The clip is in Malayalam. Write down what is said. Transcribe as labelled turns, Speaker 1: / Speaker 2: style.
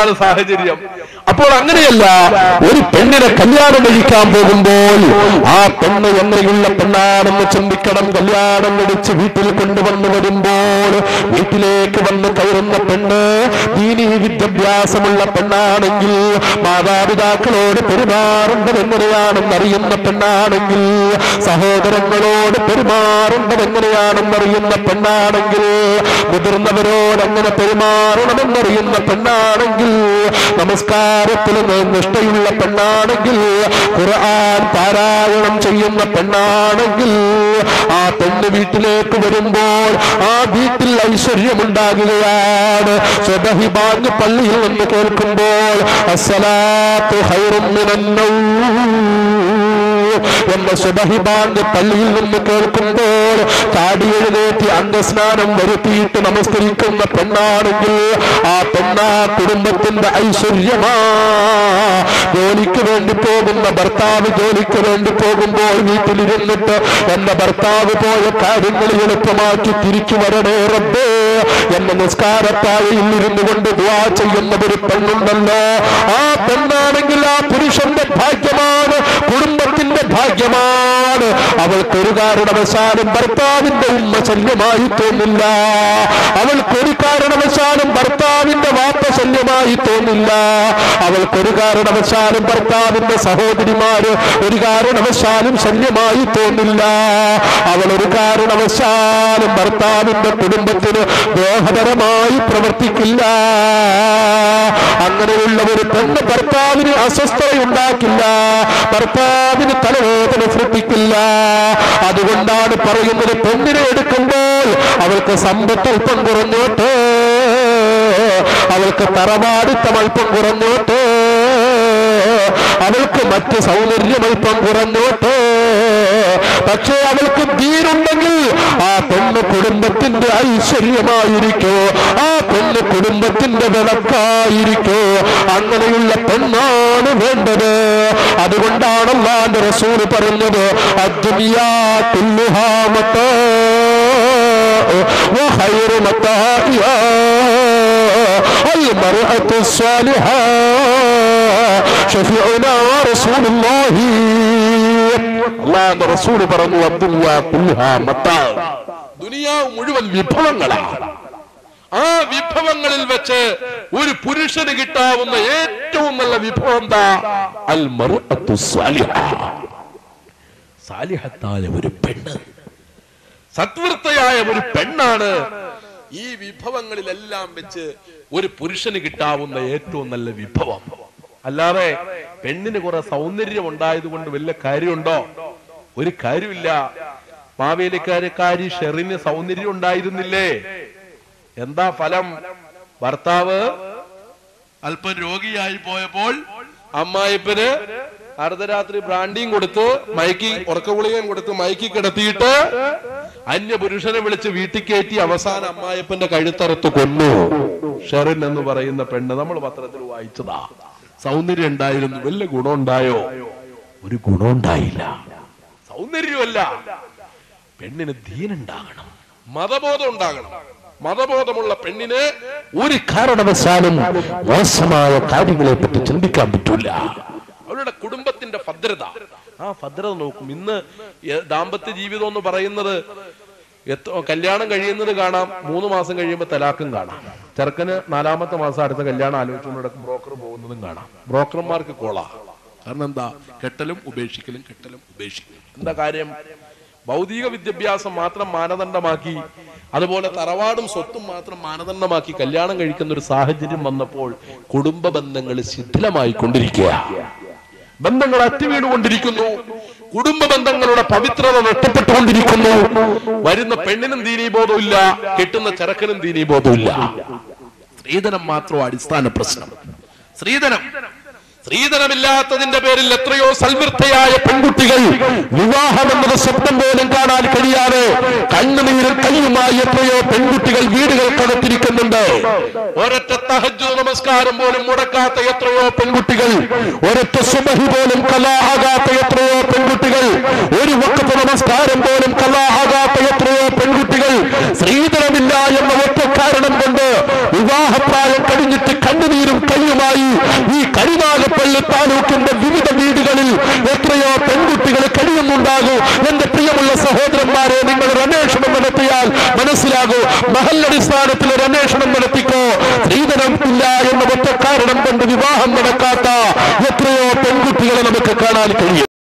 Speaker 1: ഇതാണ് സാഹചര്യം അപ്പോൾ അങ്ങനെയല്ല ഒരു പെണ്ണിനെ കല്യാണം കഴിക്കാൻ പോകുമ്പോൾ ആ പെണ്ണ് എങ്ങനെയുള്ള പെണ്ണാണെന്ന് ചിന്തിക്കണം കല്യാണം കഴിച്ച് വീട്ടിൽ കൊണ്ടുവന്നു വരുമ്പോൾ വീട്ടിലേക്ക് വന്ന് കയറുന്ന പെണ്ണ് ദീനീ വിദ്യാഭ്യാസമുള്ള പെണ്ണാണെങ്കിൽ മാതാപിതാക്കളോട് പെരുമാറേണ്ടത് എങ്ങനെയാണെന്ന് അറിയുന്ന പെണ്ണാണെങ്കിൽ സഹോദരങ്ങളോട് പെരുമാറേണ്ടത് എങ്ങനെയാണെന്ന് അറിയുന്ന പെണ്ണാണെങ്കിൽ മുതിർന്നവരോട് എങ്ങനെ പെരുമാറണമെന്നറിയുന്ന പെണ്ണാണെങ്കിൽ നമസ്കാരത്തിൽ നിഷ്ഠയുള്ള പെണ്ണാണെങ്കിൽ ഖുർആൻ പാരായണം ചെയ്യുന്ന പെണ്ണാണെങ്കിൽ ആ പെണ്ണ് വീട്ടിലേക്ക് വരുമ്പോൾ ആ വീട്ടിൽ ഐശ്വര്യമുണ്ടാകുകയാണ് സ്വബഹി ബാങ്ക് പള്ളിയിൽ നിന്ന് കേൾക്കുമ്പോൾ അസ്സലാത്തു ഹൈറും എന്ന സുബഹി ബാങ്ക് പള്ളിയിൽ നിന്ന് കേൾക്കുമ്പോൾ ചാടി എഴുന്നേറ്റ് അംഗസ്നാനം വരുത്തിയിട്ട് നമസ്കരിക്കുന്ന പെണ്ണാണെങ്കിൽ ആ പെണ്ണാ കുടുംബത്തിന്റെ ഐശ്വര്യമാ ജോലിക്ക് വേണ്ടി പോകുന്ന ഭർത്താവ് ജോലിക്ക് വേണ്ടി പോകുമ്പോൾ വീട്ടിലിരുന്നിട്ട് എന്റെ ഭർത്താവ് പോയ കാര്യങ്ങൾ എളുപ്പമാക്കി തിരിച്ചു വരണേ റബ്ബേ എന്ന നിസ്കാരത്താഴയിൽ ഇരുന്നു കൊണ്ട് ദുവാ ചെയ്യുന്ന ഒരു പെണ്ണുണ്ടല്ലോ ആ പെണ്ണാണെങ്കിൽ ആ പുരുഷന്റെ ഭാഗ്യമാണ് കുടുംബത്തിന്റെ ഭാഗ്യമാണ് അവൾക്കൊരു കാരണവശാലും ഭർത്താവിന്റെ ഉമ്മ ശല്യമായി തോന്നില്ല അവൾക്കൊരു കാരണവശാലും ഭർത്താവിന്റെ വാപ്പ ശല്യമായി തോന്നില്ല അവൾക്കൊരു കാരണവശാലും ഭർത്താവിന്റെ സഹോദരിമാര് ഒരു കാരണവശാലും ശല്യമായി തോന്നില്ല അവൾ ഒരു കാരണവശാലും ഭർത്താവിന്റെ കുടുംബത്തിന് ദോഹപരമായി പ്രവർത്തിക്കില്ല അങ്ങനെയുള്ള ഒരു പെണ്ണ് ഭർത്താവിന് അസ്വസ്ഥതയുണ്ടാക്കില്ല ഭർത്താവിന് തലവേദന സൃഷ്ടിക്കില്ല അതുകൊണ്ടാണ് പറയുന്നത് പെണ്ണിനെ എടുക്കുമ്പോൾ അവൾക്ക് സമ്പത്ത് അല്പം കുറഞ്ഞോട്ട് അവൾക്ക് തറവാടിത്തം അല്പം കുറഞ്ഞോട്ട് അവൾക്ക് മറ്റ് സൗന്ദര്യം അല്പം കുറഞ്ഞോട്ട് പക്ഷേ അവൾക്ക് ദീനുണ്ടെങ്കിൽ ആ പെണ്ണ് കുടുംബത്തിന്റെ ഐശ്വര്യമായിരിക്കോ ആ പെണ്ണ് കുടുംബത്തിന്റെ വിളക്കായിരിക്കോ അങ്ങനെയുള്ള പെണ്ണാണ് വേണ്ടത് അതുകൊണ്ടാണ് അള്ളാന്റെ റസൂൽ പറഞ്ഞത് അദ്ദുനിയാ കുല്ലുഹാ മത്താ وخير متاعها المرأة الصالحة شفيعنا رسول الله അള്ളാന്റെ റസൂല് പറഞ്ഞു അബ്ദുല്ല കുല്ലുഹാ മത്താ ദുനിയാവ് മുഴുവൻ വിഭവങ്ങളാണ് ആ വിഭവങ്ങളിൽ വെച്ച് ഒരു പുരുഷന് കിട്ടാവുന്ന ഏറ്റവും നല്ല വിഭവം എന്താ അൽ മറുഅത്തു സാലിഹ സാലിഹത്തായ ഒരു പെണ്ണ് സത്വൃത്തയായ ഒരു പെണ്ണാണ് ഈ വിഭവങ്ങളിലെല്ലാം വെച്ച് ഒരു പുരുഷന് കിട്ടാവുന്ന ഏറ്റവും നല്ല വിഭവം അല്ലാതെ പെണ്ണിന് കുറെ സൗന്ദര്യം ഉണ്ടായത് കൊണ്ട് വല്ല കാര്യമുണ്ടോ ഒരു കാര്യമില്ല മാവേലിക്കാരക്കാരി ഷെറിന് സൗന്ദര്യം ഉണ്ടായിരുന്നില്ലേ എന്താ ഫലം ഭർത്താവ് അല്പം രോഗിയായി പോയപ്പോൾ അമ്മായിപ്പന് അർദ്ധരാത്രി ബ്രാൻഡിയും കൊടുത്ത് മയക്കി ഉറക്കഗുളികയും കൊടുത്ത് മയക്കി കിടത്തിയിട്ട് അന്യ പുരുഷനെ വിളിച്ച് വീട്ടിൽ കയറ്റി അവസാനം അമ്മായിപ്പന്റെ കഴുത്തറുത്ത് കൊന്നു ഷെറിൻ എന്ന് പറയുന്ന പെണ്ണ് നമ്മൾ പത്രത്തിൽ വായിച്ചതാ സൗന്ദര്യം ഉണ്ടായിരുന്നു വല്ല ഗുണമുണ്ടായോ ഒരു ഗുണമുണ്ടായില്ല സൗന്ദര്യമല്ല പെണ്ണിന് ധീനുണ്ടാകണം മതബോധം ഉണ്ടാകണം മതബോധമുള്ള പെണ്ണിന് ഒരു കാരണവശാലും മോശമായ കാര്യങ്ങളെ പറ്റി ചിന്തിക്കാൻ പറ്റൂല അവരുടെ കുടുംബത്തിന്റെ ഭദ്രത ആ ഭദ്രത നോക്കും ഇന്ന് എ- ദാമ്പത്യ ജീവിതം എന്ന് പറയുന്നത് എത്ര കല്യാണം കഴിയുന്നത് കാണാം മൂന്ന് മാസം കഴിയുമ്പോൾ തലാക്കും കാണാം ചെറുക്കന് നാലാമത്തെ മാസം അടുത്ത കല്യാണം ആലോചിച്ചുകൊണ്ട് ബ്രോക്കർ പോകുന്നതും കാണാം ബ്രോക്കർമാർക്ക് കോളാ കാരണം എന്താ കെട്ടലും ഉപേക്ഷിക്കലും കെട്ടലും ഉപേക്ഷിക്കലും എന്താ കാര്യം ഭൗതിക വിദ്യാഭ്യാസം മാത്രം മാനദണ്ഡമാക്കി അതുപോലെ തറവാടും സ്വത്തും മാത്രം മാനദണ്ഡമാക്കി കല്യാണം കഴിക്കുന്ന ഒരു സാഹചര്യം വന്നപ്പോൾ കുടുംബ ബന്ധങ്ങൾ ശിഥിലമായി കൊണ്ടിരിക്കുക ബന്ധങ്ങൾ അറ്റുവീണുകൊണ്ടിരിക്കുന്നു കുടുംബ ബന്ധങ്ങളുടെ പവിത്രത നഷ്ടപ്പെട്ടുകൊണ്ടിരിക്കുന്നു വരുന്ന പെണ്ണിനും ദീനീബോധമില്ല കെട്ടുന്ന ചെറുക്കനും ദീനീബോധമില്ല സ്ത്രീധനം മാത്രം അടിസ്ഥാന പ്രശ്നം സ്ത്രീധനം സ്ത്രീധനമില്ലാത്തതിന്റെ പേരിൽ എത്രയോ സൽവൃദ്ധയായ പെൺകുട്ടികൾ വിവാഹം എന്നത് സ്വപ്നം പോലും കാണാൻ കഴിയാതെ കണ്ണുനീരും കയ്യുമായി എത്രയോ പെൺകുട്ടികൾ വീടുകൾക്കകത്തിരിക്കുന്നുണ്ട് ഒരൊറ്റ തഹജ് നമസ്കാരം പോലും മുടക്കാത്ത എത്രയോ പെൺകുട്ടികൾ ഒരൊറ്റ സുബഹി പോലും കലാഹാകാത്ത എത്രയോ പെൺകുട്ടികൾ ഒരു വക്കത്ത് നമസ്കാരം പോലും കലാഹാകാത്ത എത്രയോ പെൺകുട്ടികൾ സ്ത്രീധനമില്ല എന്ന ഒറ്റ കാരണം കൊണ്ട് വിവാഹപ്രായം കഴിഞ്ഞിട്ട് കണ്ണുനീരും കയ്യുമായി
Speaker 2: പാരിപ്പള്ളി താലൂക്കിന്റെ വിവിധ വീടുകളിൽ എത്രയോ പെൺകുട്ടികൾ കഴിയുന്നുണ്ടാകൂ എന്റെ പ്രിയമുള്ള സഹോദരന്മാരെ നിങ്ങൾ ഒരു അന്വേഷണം നടത്തിയാൽ മനസ്സിലാകൂ മഹല്ലടിസ്ഥാനത്തിൽ ഒരു അന്വേഷണം നടത്തിക്കോ സ്ത്രീധനം ഇല്ല എന്ന ഒറ്റ കാരണം കൊണ്ട് വിവാഹം നടക്കാത്ത എത്രയോ പെൺകുട്ടികളെ നമുക്ക് കാണാൻ കഴിയും